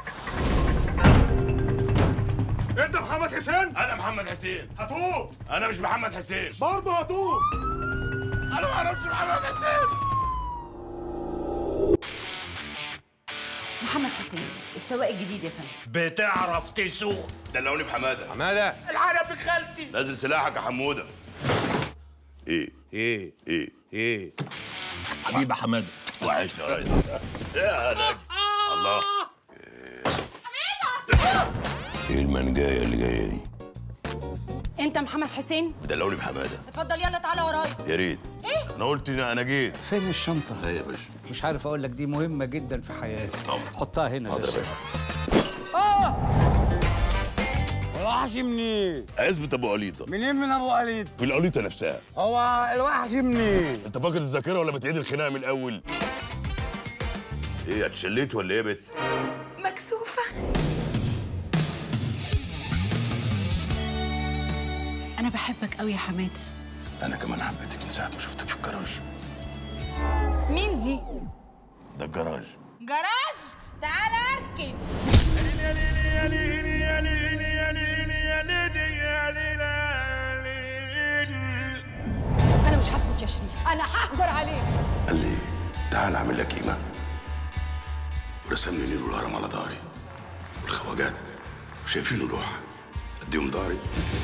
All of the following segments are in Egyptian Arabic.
انت محمد حسين انا محمد حسين هاتوه انا مش محمد حسين برضه هاتوه انا ما اعرفش محمد حسين محمد حسين السواق الجديد يا فندم بتعرف تسوق دلوني بحماده حماده العرب خالتي نزل سلاحك يا حموده ايه ايه ايه ايه حبيبي حماده وحشنا يا ريس يا نجم الله ايه المنجايه اللي جايه دي انت محمد حسين دلوني بحماده اتفضل يلا تعالى ورايا يا ريت ايه انا قلت انا جيت فين الشنطة؟ لا يا باشا مش عارف أقول لك دي مهمة جدا في حياتي طبعا. حطها هنا حاضر يا بس باشا الوحش منين؟ عزبة ابو قليطه منين من ابو قليط؟ في القليطه نفسها هو الوحش منين؟ انت فاقد الذاكره ولا بتعيد الخناقه من الاول ايه اتشليت ولا ايه يا بت مكسوفة أنا بحبك قوي يا حمادة انا كمان حبيتك من ساعه ما شفتك في الجراج مين دي؟ ده الجراج جراج تعالى اركن أنا مش هسكت يا شريف أنا هحجر عليك قال لي تعال اعمل لك قيمه ورسم لي نيل والهرم على ظهري والخواجات شايفينه لوحه اديهم ظهري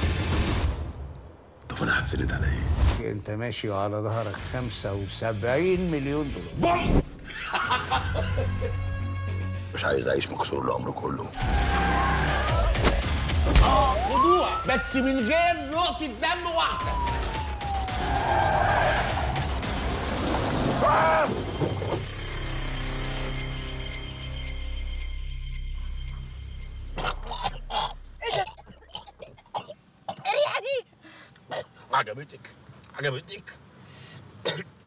طب انا هتسند على ايه؟ أنت ماشي وعلى ظهرك 75 مليون دولار بوم مش عايز اعيش مكسور الامر كله خضوع بس من غير نقطة دم واحدة الريحة دي عجبتك عجبتك